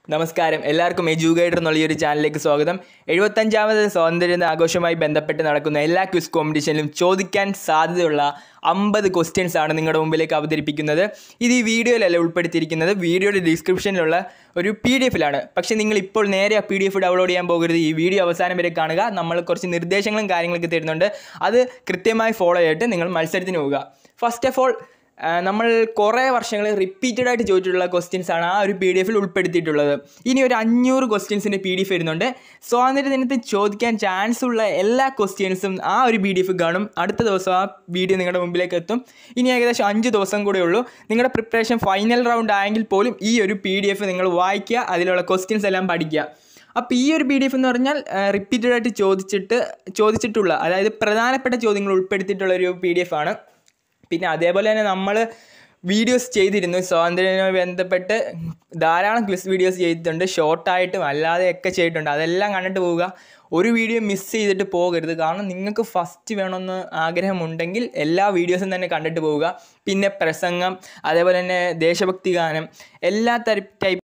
നമസ്കാരം എല്ലാവർക്കും എജു ഗൈഡർ എന്നുള്ള ഈ ഒരു ചാനലിലേക്ക് സ്വാഗതം എഴുപത്തഞ്ചാമത് സ്വാതന്ത്ര്യ ആഘോഷവുമായി ബന്ധപ്പെട്ട് നടക്കുന്ന എല്ലാ ക്വിസ് കോമ്പറ്റീഷനിലും ചോദിക്കാൻ സാധ്യതയുള്ള അമ്പത് ക്വസ്റ്റ്യൻസ് ആണ് നിങ്ങളുടെ മുമ്പിലേക്ക് അവതരിപ്പിക്കുന്നത് ഇത് ഈ വീഡിയോയിലല്ല ഉൾപ്പെടുത്തിയിരിക്കുന്നത് വീഡിയോയുടെ ഡിസ്ക്രിപ്ഷനിലുള്ള ഒരു പി ഡി എഫിലാണ് പക്ഷേ നിങ്ങൾ ഇപ്പോൾ നേരെ ആ പി ഡി എഫ് ഡൗൺലോഡ് ചെയ്യാൻ പോകരുത് ഈ വീഡിയോ അവസാനം വരെ കാണുക നമ്മൾ കുറച്ച് നിർദ്ദേശങ്ങളും കാര്യങ്ങളൊക്കെ തരുന്നുണ്ട് അത് കൃത്യമായി ഫോളോ ചെയ്തിട്ട് നിങ്ങൾ മത്സരത്തിന് പോവുക ഫസ്റ്റ് ഓഫ് ഓൾ ആ, നമ്മൾ കുറേ വർഷങ്ങൾ റിപ്പീറ്റഡ് ആയിട്ട് ചോദിച്ചിട്ടുള്ള ക്വസ്റ്റ്യൻസ് ആണ് ആ ഒരു പി ഡി എഫിൽ ഉൾപ്പെടുത്തിയിട്ടുള്ളത് ഇനി ഒരു അഞ്ഞൂറ് ക്വസ്റ്റ്യൻസിൻ്റെ പി ഡി എഫ് വരുന്നുണ്ട് സ്വാതന്ത്ര്യ ദിനത്തിൽ ചോദിക്കാൻ ചാൻസ് ഉള്ള എല്ലാ ക്വസ്റ്റ്യൻസും ആ ഒരു പി ഡി എഫ് കാണും അടുത്ത ദിവസം ആ വീഡിയോ നിങ്ങളുടെ മുമ്പിലേക്ക് എത്തും ഇനി ഏകദേശം അഞ്ച് ദിവസം കൂടെ ഉള്ളൂ നിങ്ങളുടെ പ്രിപ്പറേഷൻ ഫൈനൽ റൗണ്ട് ആയെങ്കിൽ പോലും ഈ ഒരു പി ഡി എഫ് നിങ്ങൾ വായിക്കുക അതിലുള്ള ക്വസ്റ്റ്യൻസ് എല്ലാം പഠിക്കുക അപ്പോൾ ഈ ഒരു പി ഡി എഫ് എന്ന് പറഞ്ഞാൽ റിപ്പീറ്റഡ് ആയിട്ട് ചോദിച്ചിട്ട് ചോദിച്ചിട്ടുള്ള അതായത് പ്രധാനപ്പെട്ട ചോദ്യങ്ങൾ ഉൾപ്പെടുത്തിയിട്ടുള്ള ഒരു പി ഡി എഫ് ആണ് പിന്നെ അതേപോലെ തന്നെ നമ്മൾ വീഡിയോസ് ചെയ്തിരുന്നു സ്വാതന്ത്ര്യവുമായി ബന്ധപ്പെട്ട് ധാരാളം ക്വിസ് വീഡിയോസ് ചെയ്തിട്ടുണ്ട് ഷോർട്ടായിട്ടും അല്ലാതെയൊക്കെ ചെയ്തിട്ടുണ്ട് അതെല്ലാം കണ്ടിട്ട് പോവുക ഒരു വീഡിയോ മിസ് ചെയ്തിട്ട് പോകരുത് കാരണം നിങ്ങൾക്ക് ഫസ്റ്റ് വേണമെന്ന് ആഗ്രഹമുണ്ടെങ്കിൽ എല്ലാ വീഡിയോസും തന്നെ കണ്ടിട്ട് പോവുക പിന്നെ പ്രസംഗം അതേപോലെ തന്നെ ദേശഭക്തി ഗാനം എല്ലാ തര ടൈപ്പ്